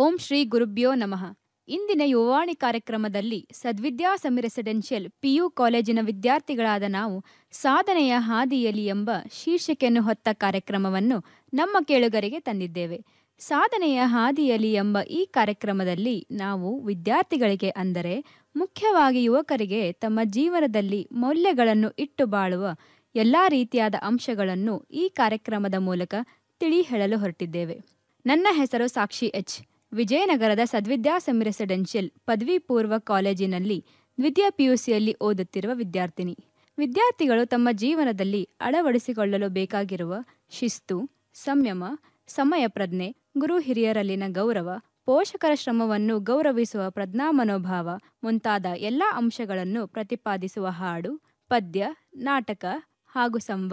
ಓಂ ಶ್ರೀ ಗುರುಭ್ಯೋ ನಮಃ ಇಂದಿನ ಯುವವಾಣಿ ಕಾರ್ಯಕ್ರಮದಲ್ಲಿ ಸದ್ವಿದ್ಯಾಸಮಿ ರೆಸಿಡೆನ್ಷಿಯಲ್ ಪಿಯು ಕಾಲೇಜಿನ ವಿದ್ಯಾರ್ಥಿಗಳಾದ ನಾವು ಸಾಧನೆಯ ಹಾದಿಯಲ್ಲಿ ಎಂಬ ಶೀರ್ಷಿಕೆಯನ್ನು ಹೊತ್ತ ಕಾರ್ಯಕ್ರಮವನ್ನು ನಮ್ಮ ಕೇಳುಗರಿಗೆ ತಂದಿದ್ದೇವೆ ಸಾಧನೆಯ ಹಾದಿಯಲ್ಲಿ ಎಂಬ ಈ ಕಾರ್ಯಕ್ರಮದಲ್ಲಿ ನಾವು ವಿದ್ಯಾರ್ಥಿಗಳಿಗೆ ಅಂದರೆ ಮುಖ್ಯವಾಗಿ ಯುವಕರಿಗೆ ತಮ್ಮ ಜೀವನದಲ್ಲಿ ಮೌಲ್ಯಗಳನ್ನು ಇಟ್ಟು ಬಾಳುವ ಎಲ್ಲ ರೀತಿಯಾದ ಅಂಶಗಳನ್ನು ಈ ಕಾರ್ಯಕ್ರಮದ ಮೂಲಕ ತಿಳಿ ಹೇಳಲು ಹೊರಟಿದ್ದೇವೆ ನನ್ನ ಹೆಸರು ಸಾಕ್ಷಿ ಎಚ್ ವಿಜಯನಗರದ ಸದ್ವಿದ್ಯಾಸಮಿ ರೆಸಿಡೆನ್ಷಿಯಲ್ ಪದವಿ ಪೂರ್ವ ಕಾಲೇಜಿನಲ್ಲಿ ದ್ವಿತೀಯ ಪಿಯುಸಿಯಲ್ಲಿ ಓದುತ್ತಿರುವ ವಿದ್ಯಾರ್ಥಿನಿ ವಿದ್ಯಾರ್ಥಿಗಳು ತಮ್ಮ ಜೀವನದಲ್ಲಿ ಅಳವಡಿಸಿಕೊಳ್ಳಲು ಬೇಕಾಗಿರುವ ಶಿಸ್ತು ಸಂಯಮ ಸಮಯ ಪ್ರಜ್ಞೆ ಗುರು ಹಿರಿಯರಲ್ಲಿನ ಗೌರವ ಪೋಷಕರ ಶ್ರಮವನ್ನು ಗೌರವಿಸುವ ಪ್ರಜ್ಞಾ ಮನೋಭಾವ ಮುಂತಾದ ಎಲ್ಲ ಅಂಶಗಳನ್ನು ಪ್ರತಿಪಾದಿಸುವ ಹಾಡು ಪದ್ಯ ನಾಟಕ ಹಾಗೂ ಸಂವಾದ